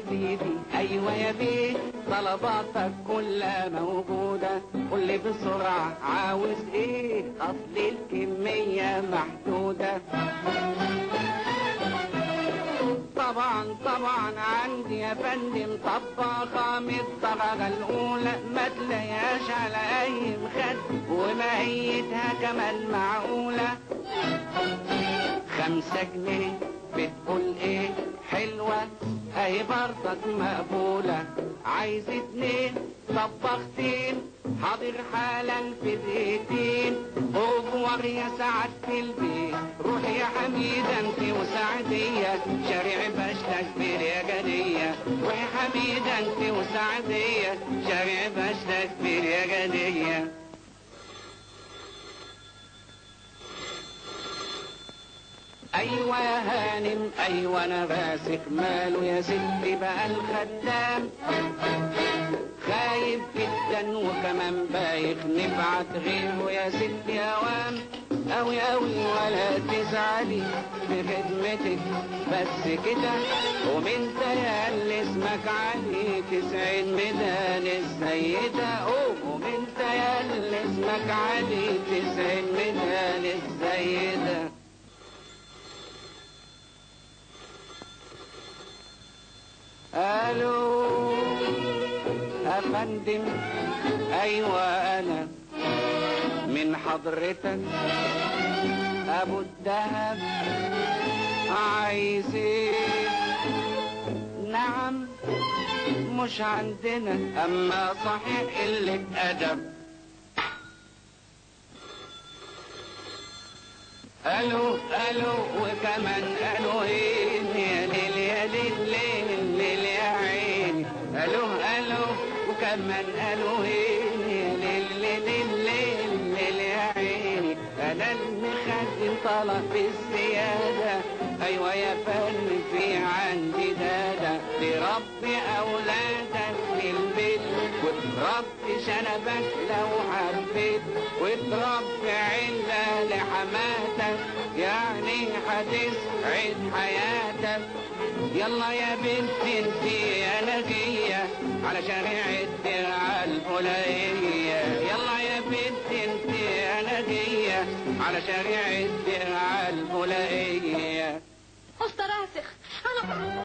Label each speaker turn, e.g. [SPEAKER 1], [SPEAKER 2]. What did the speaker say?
[SPEAKER 1] سيدي ايوه يا بيه طلباتك كلها موجودة قول لي بسرعة عاوز ايه اصل الكمية محدودة طبعا طبعا عندي يا فندم طباخة من الطبقة الأولى ما تلاقيهاش على أي مخد وماهيتها كمان معقولة خمسة جنيه بتقول ايه حلوة اهي برضك مقبولة عايز اتنين طبختين حاضر حالا في دقيقتين اوفر يا سعادة البيت روح يا حميدة انت وسعدية شارع بشتك يا جدية روح يا حميدة انت وسعدية شارع بشتك يا جدية ايوه يا هانم ايوه انا راسك ماله يا ستي بقى الخدام خايف جدا وكمان بايخ نبعت غيره يا ستي اوام اوي اوي ولا تزعلي بخدمتك بس كده ومن يا اللي اسمك علي تسعين ميدان السيدة اوه ومن يا اللي اسمك علي تسعين ميدان السيدة الو افندم ايوه انا من حضرتك ابو الدهب عايز ايه نعم مش عندنا اما صحيح قلة ادب الو الو وكمان الو ايه يا ليل يا ليل ليل ليل يا عيني الو الو وكمان الو ايه يا ليل ليل ليل ليل يا عيني انا المخزن طلب الزيادة ايوه يا فن في عندي دادا لربي اولادك للبيت وتربي شنبك لو حبيت وتربي عله لحماتك يعني هتسعد حياتك يلا يا بنتي انتي يا نجية على شارع الدرع الفلية يلا يا بنتي انتي يا نجية على شارع الدرع الفلية
[SPEAKER 2] أستاذ راسخ أنا